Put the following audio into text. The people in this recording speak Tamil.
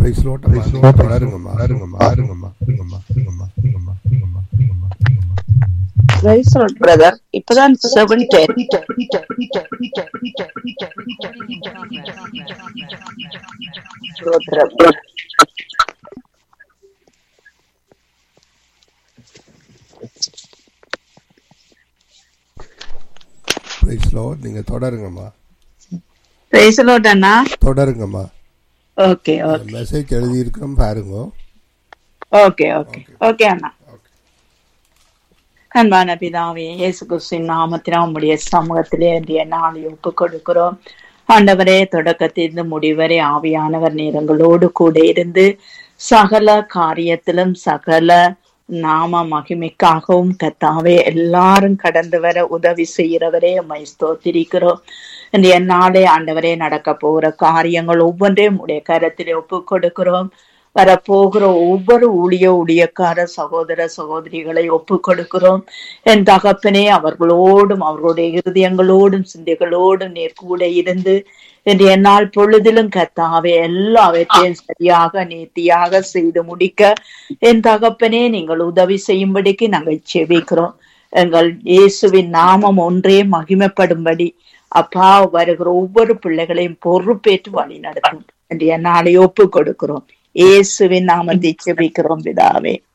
பிரைஸ் லோட் தொடருங்கம்மா அருங்கம்மா அருங்கம்மா அருங்கம்மா அருங்கம்மா அருங்கம்மா அருங்கம்மா அருங்கம்மா அருங்கம்மா Praise the Lord, brother. இப்பதான் செவன் டென் பிரைஸ் லோட் நீங்க தொடருங்கம்மா பிரைஸ் லார்ட் அண்ணா தொடருங்கம்மா ஓகே ஓகே மெசேஜ் எழுதி இருக்கிறோம் பாருங்க ஓகே ஓகே ஓகே அண்ணா அன்பான பிதாவே இயேசு கிறிஸ்துவின் நாமத்தினால் உம்முடைய சமூகத்திலே இன்றைய நாளை ஒப்பு கொடுக்கிறோம் ஆண்டவரே தொடக்கத்திலிருந்து முடிவரை ஆவியானவர் நேரங்களோடு கூட இருந்து சகல காரியத்திலும் சகல நாம மகிமைக்காகவும் கத்தாவே எல்லாரும் கடந்து வர உதவி செய்கிறவரே உம்மை ஸ்தோத்திரிக்கிறோம் இன்றைய நாளே ஆண்டவரே நடக்க போகிற காரியங்கள் ஒவ்வொன்றையும் உடைய கரத்திலே ஒப்பு கொடுக்கிறோம் வரப்போகிற ஒவ்வொரு ஊழிய ஊழியக்கார சகோதர சகோதரிகளை ஒப்பு கொடுக்கிறோம் என் தகப்பனே அவர்களோடும் அவர்களுடைய இருதயங்களோடும் சிந்தைகளோடும் நேர்கூட இருந்து என்று என்னால் பொழுதிலும் கத்தாவே எல்லாவற்றையும் சரியாக நேர்த்தியாக செய்து முடிக்க என் தகப்பனே நீங்கள் உதவி செய்யும்படிக்கு நாங்கள் செபிக்கிறோம் எங்கள் இயேசுவின் நாமம் ஒன்றே மகிமைப்படும்படி அப்பா வருகிற ஒவ்வொரு பிள்ளைகளையும் பொறுப்பேற்று வழி நடத்தும் என்று என்னாலே ஒப்பு கொடுக்கிறோம் இயேசுவின் நாமத்தை செபிக்கிறோம் பிதாவே